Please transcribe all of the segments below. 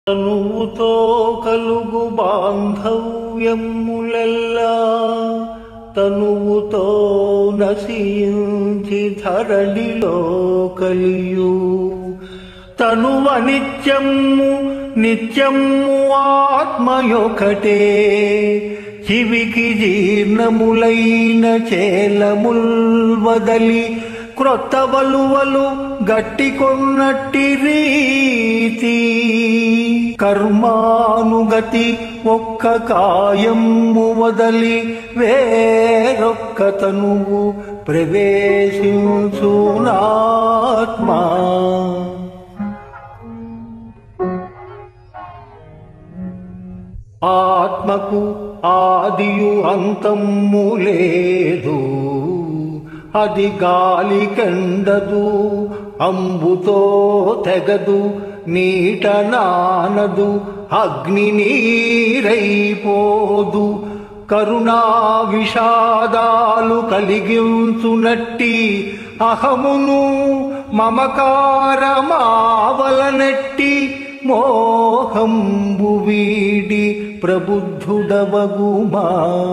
తనువుతో కలుగు బాంధవ్యములెల్లా తనువుతో నశించి ధరళిలో కలియు తనువ నిత్యము నిత్యము ఆత్మయొకటే చివికి జీర్ణములైన చేలముల్ వదలి క్రొత్త వలువలు గట్టి కొన్నట్టి రీతి కర్మానుగతి ఒక్క కాయము వదలి వేరొక్క తనువు ప్రవేశించునాత్మా ఆత్మకు ఆదియు అంతము లేదు అది గాలి కండదు అంబుతో తెగదు నీట నానదు అగ్ని నీరైపోదు కరుణా విషాదాలు కలిగించునట్టి అహమును మమకారమావలనట్టి మోహంబు వీడి ప్రబుద్ధుడవగుమా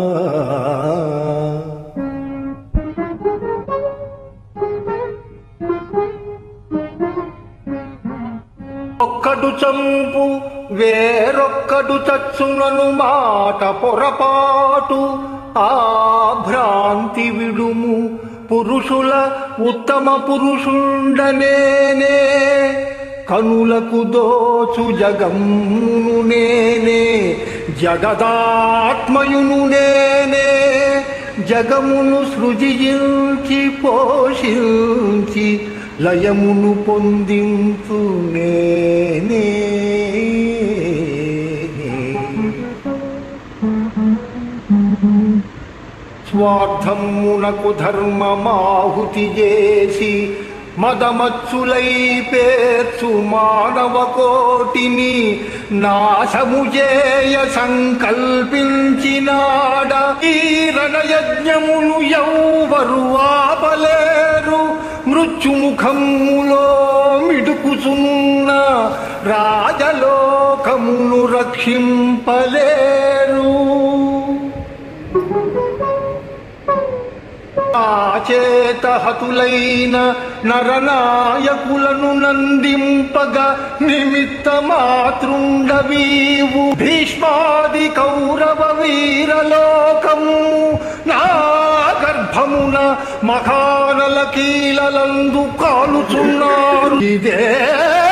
ఒక్కడు చంపు వేరొక్కడు చచ్చునను మాట పొరపాటు ఆ భ్రాంతి విడుము పురుషుల ఉత్తమ పురుషుండనేనే కనులకు దోచు జగమ్మును నేనే జగదాత్మయును నేనే జగమును సృజించి పోషించి లయమును పొందించు నేనే స్వార్థమునకు ధర్మమాహుతి చేసి మదమచ్చులై పేర్చు మానవ కోటిని నాశము చేయ సంకల్పించినాడ ఈ రణయజ్ఞమును ఎవ్వరు ఆపలేరు మృత్యుముఖములో మిడుకుచున్న రాజలోకమును రక్షింపలేరు ఆచేత హతులైన నరనాయకులను నందింపగ నిమిత్త మాతృండవీవు భీష్మాది కౌరవ వీరలోకము నా గర్భమున మఖానల కీలలందు కాలుచున్నారు ఇదే